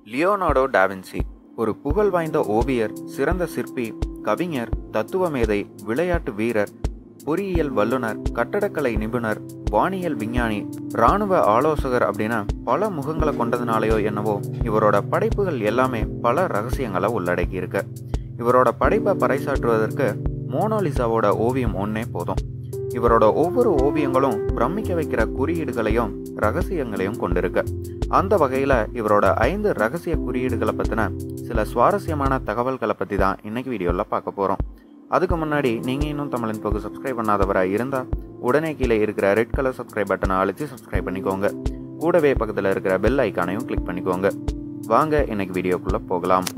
Leonardo da Vinci ஒரு புகழ் வாய்ந்த ஓவியர் சிறந்த சிற்பி கவிஞர் தத்துவ மேதை விளையாட்டு வீரர் பொறியியல் வல்லுனர் கட்டடக்கலை நிபுணர் வானியல் விஞ்ஞானி இராணுவ ஆலோசகர் அப்படின்னு பல முகங்களை கொண்டதுனாலயோ என்னவோ இவரோட படைப்புகள் எல்லாமே பல ரகசியங்களை உள்ளடக்கி இருக்கு இவரோட படைப்பை பறைசாற்றுவதற்கு மோனோலிசாவோட ஓவியம் ஒன்னே போதும் இவரோட ஒவ்வொரு ஓவியங்களும் பிரமிக்க வைக்கிற குறியீடுகளையும் ரகசியங்களையும் கொண்டிருக்கு அந்த வகையில் இவரோட ஐந்து ரகசிய குறியீடுகளை பற்றின சில சுவாரஸ்யமான தகவல்களை பற்றி தான் இன்னைக்கு வீடியோவில் பார்க்க போகிறோம் அதுக்கு முன்னாடி நீங்கள் இன்னும் தமிழின் போக்கு சப்ஸ்கிரைப் பண்ணாதவராக இருந்தால் உடனே கீழே இருக்கிற ரெட் கலர் சப்ஸ்கிரைப் பட்டனை அழைச்சி சப்ஸ்கிரைப் பண்ணிக்கோங்க கூடவே பக்கத்தில் இருக்கிற பெல் ஐக்கானையும் கிளிக் பண்ணிக்கோங்க வாங்க இன்னைக்கு வீடியோக்குள்ளே போகலாம்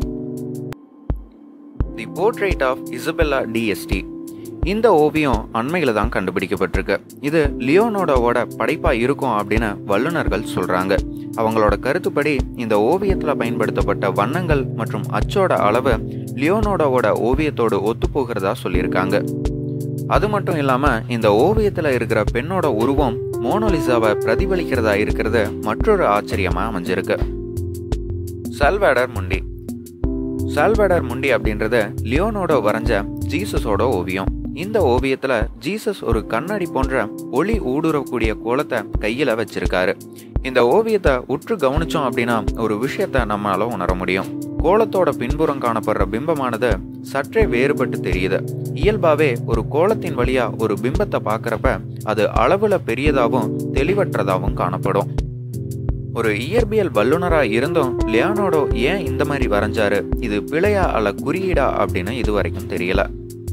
the portrait of Isabella d'Este இந்த ஓவியம் அண்மையில் தான் கண்டுபிடிக்கப்பட்டிருக்கு இது லியோனோடோவோட படைப்பா இருக்கும் அப்படின்னு வல்லுநர்கள் சொல்றாங்க அவங்களோட கருத்துப்படி இந்த ஓவியத்தில் பயன்படுத்தப்பட்ட வண்ணங்கள் மற்றும் அச்சோட அளவு லியோனோடோவோட ஓவியத்தோடு ஒத்துப்போகிறதா சொல்லியிருக்காங்க அது மட்டும் இல்லாம இந்த ஓவியத்தில் இருக்கிற பெண்ணோட உருவம் மோனோலிசாவை பிரதிபலிக்கிறதா இருக்கிறது மற்றொரு ஆச்சரியமா அமைஞ்சிருக்கு சல்வேடர் முண்டி சால்வடர் முண்டி அப்படின்றது லியோனோட வரைஞ்ச ஜீசஸோட ஓவியம் இந்த ஓவியத்துல ஜீசஸ் ஒரு கண்ணாடி போன்ற ஒளி ஊடுருவக்கூடிய கோலத்தை கையில வச்சிருக்காரு இந்த ஓவியத்தை உற்று கவனிச்சோம் அப்படின்னா ஒரு விஷயத்த நம்மளால உணர முடியும் கோலத்தோட பின்புறம் காணப்படுற பிம்பமானது சற்றே வேறுபட்டு தெரியுது இயல்பாவே ஒரு கோலத்தின் வழியா ஒரு பிம்பத்தை பார்க்கறப்ப அது அளவுல பெரியதாகவும் தெளிவற்றதாகவும் காணப்படும் ஒரு இயற்பியல் வல்லுனரா இருந்தும் லியானோடோ ஏன் இந்த மாதிரி வரைஞ்சாரு இது பிழையா அல்ல குறியீடா அப்படின்னு இது வரைக்கும் தெரியல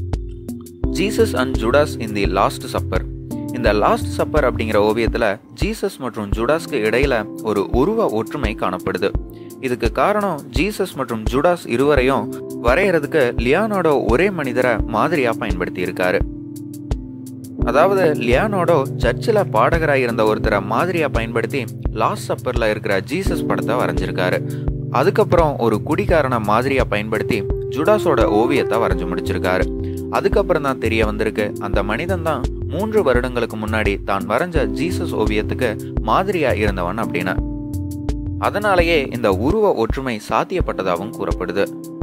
Jesus and Judas in the Last Supper இந்த லாஸ்ட் சப்பர் அப்படிங்கிற ஓவியத்துல ஜீசஸ் மற்றும் ஜுடாஸ்க்கு இடையில ஒரு உருவ ஒற்றுமை காணப்படுது இதுக்கு காரணம் ஜீசஸ் மற்றும் ஜுடாஸ் இருவரையும் வரையறதுக்கு லியானோடோ ஒரே மனிதரை மாதிரியா பயன்படுத்தி இருக்காரு அதாவது லியானோடோ சர்ச்சில் பாடகராக இருந்த ஒருத்தரை மாதிரியாக பயன்படுத்தி லாஸ்ட் சப்பரில் இருக்கிற ஜீசஸ் படத்தை வரைஞ்சிருக்காரு அதுக்கப்புறம் ஒரு குடிகாரனை மாதிரியாக பயன்படுத்தி ஜுடாஸோட ஓவியத்தை வரைஞ்சு முடிச்சிருக்காரு அதுக்கப்புறம் தான் தெரிய வந்திருக்கு அந்த மனிதன் தான் மூன்று வருடங்களுக்கு முன்னாடி தான் வரைஞ்ச ஜீசஸ் ஓவியத்துக்கு மாதிரியா இருந்தவன் அப்படின்னு அதனாலேயே இந்த உருவ ஒற்றுமை சாத்தியப்பட்டதாகவும் கூறப்படுது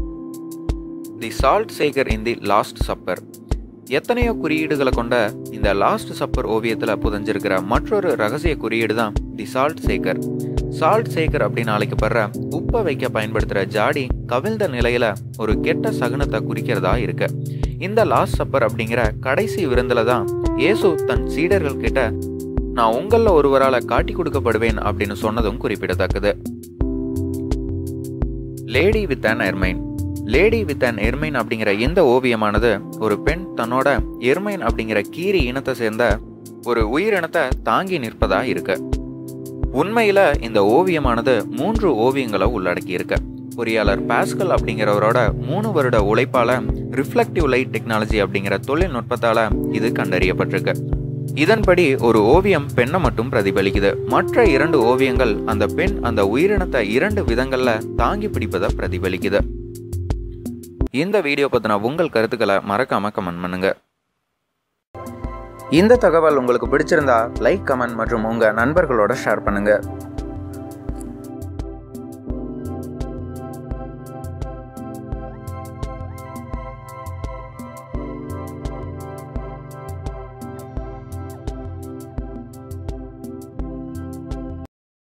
the salt shaker in the Last Supper எத்தனையோ குறியீடுகளை கொண்ட இந்த லாஸ்ட் சப்பர் ஓவியத்தில் புதஞ்சிருக்கிற மற்றொரு ரகசிய குறியீடு தான் the salt shaker salt shaker அப்படின்னு அழைக்கப்படுற உப்பை வைக்க பயன்படுத்துகிற ஜாடி கவிழ்ந்த நிலையில ஒரு கெட்ட சகுனத்தை குறிக்கிறதா இருக்கு இந்த லாஸ்ட் சப்பர் அப்படிங்கிற கடைசி விருந்தில் தான் இயேசு தன் சீடர்கள் கிட்ட நான் உங்களில் ஒருவரால் காட்டி கொடுக்கப்படுவேன் அப்படின்னு சொன்னதும் குறிப்பிடத்தக்கது Lady with an Ermine Lady with an Ermine அப்படிங்கிற இந்த ஓவியமானது ஒரு பெண் தன்னோட எர்மைன் அப்படிங்கிற கீரி இனத்தை சேர்ந்த ஒரு உயிரினத்தை தாங்கி நிற்பதா இருக்கு உண்மையில இந்த ஓவியமானது மூன்று ஓவியங்களை உள்ளடக்கி இருக்கு பொறியாளர் பாஸ்கல் அப்படிங்கிறவரோட மூணு வருட உழைப்பால ரிஃப்ளெக்டிவ் லைட் டெக்னாலஜி அப்படிங்கிற தொழில்நுட்பத்தால இது கண்டறியப்பட்டிருக்கு இதன்படி ஒரு ஓவியம் பெண்ணை மட்டும் பிரதிபலிக்குது மற்ற இரண்டு ஓவியங்கள் அந்த பெண் அந்த உயிரினத்தை இரண்டு விதங்கள்ல தாங்கி பிடிப்பதை பிரதிபலிக்குது இந்த வீடியோ பற்றின உங்கள் கருத்துக்களை மறக்காம கமெண்ட் பண்ணுங்க இந்த தகவல் உங்களுக்கு பிடிச்சிருந்தா லைக் கமெண்ட் மற்றும் உங்க நண்பர்களோட ஷேர் பண்ணுங்க